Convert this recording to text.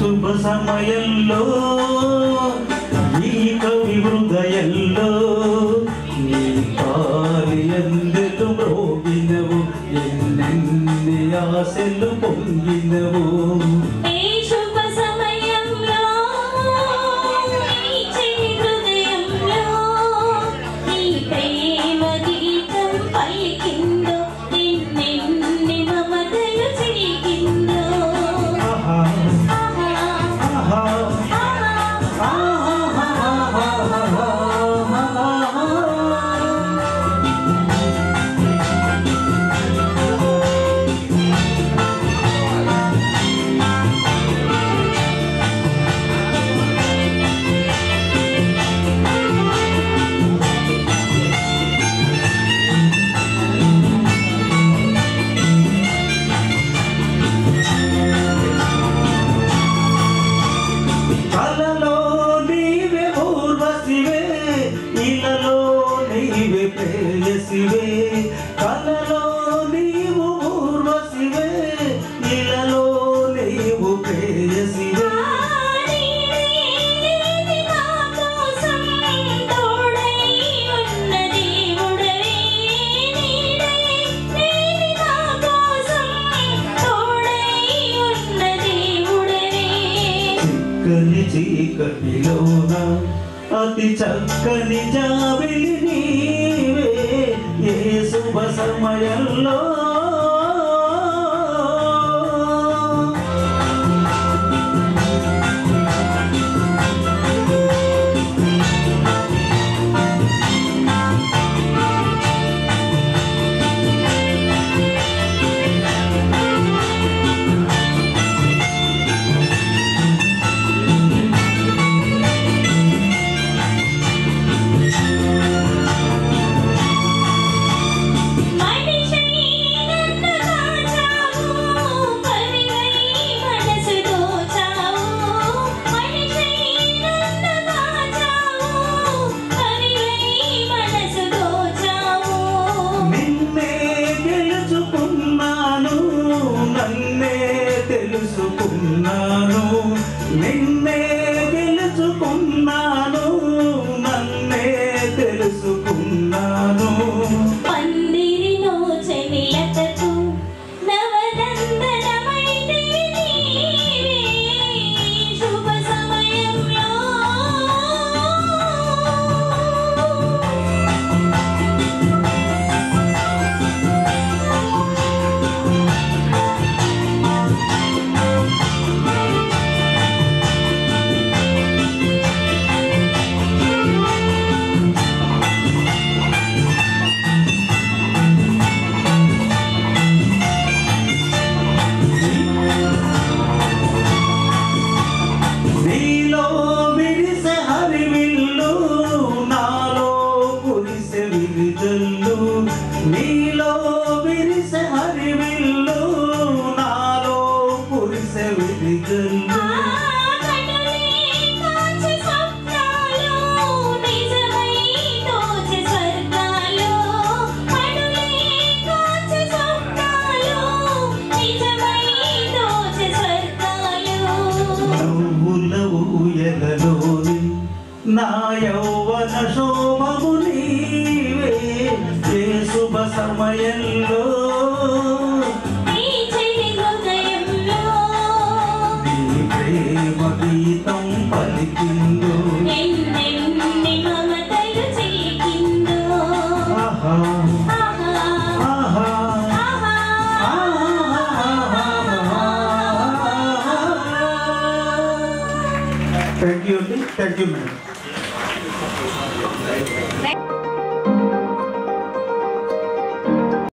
శుభ సమయంలో ఈ కవి హృదయంలో నీ పాలి అందెలు మ్రోగినవు ఎన్నెన్ని ఆశలు పొంగినవు ఈ శుభ సమయంలో ఈ చెలి హృదయంలో ఈ ప్రేమ గీతం పలికిందో నిన్నెన్ని మమతలు చిరిగిందో ఆహా ఆహా ఆహా ఆహా కలలో నీవే ఊర్వశివే ఇలలో నీవే ప్రేయసివే కలలో నీవు ఊర్వశివే ఇలలో నీవు ప్రేయసివే చిక్కని చీకటిలోన అతి చక్కని జాబిలి నీవే ఏ శుభ సమయంలో నిన్నే గెలుచుకున్నాను నన్నే తెలుసుకున్నాను నిన్నే గెలుచుకున్నాను నన్నే తెలుసుకున్నాను పందిరిలో చెలియతకు నవనందనమైనవి నీవే శుభ సమయంలో నీలో విరిసె హరివిల్లు నాలో కురిసె విరిజల్లు నీలో విరిసె హరివిల్లు నాలో కురిసె విరిజల్లు నవ్వుల ఊయలలోని నా యౌవన శోభము నీవే ఏ శుభ సమయంలో నీ ప్రేమ గీతం పలికిందో ఆహా ఆహా థ్యాంక్ యూ అండి థ్యాంక్ యూ మేడం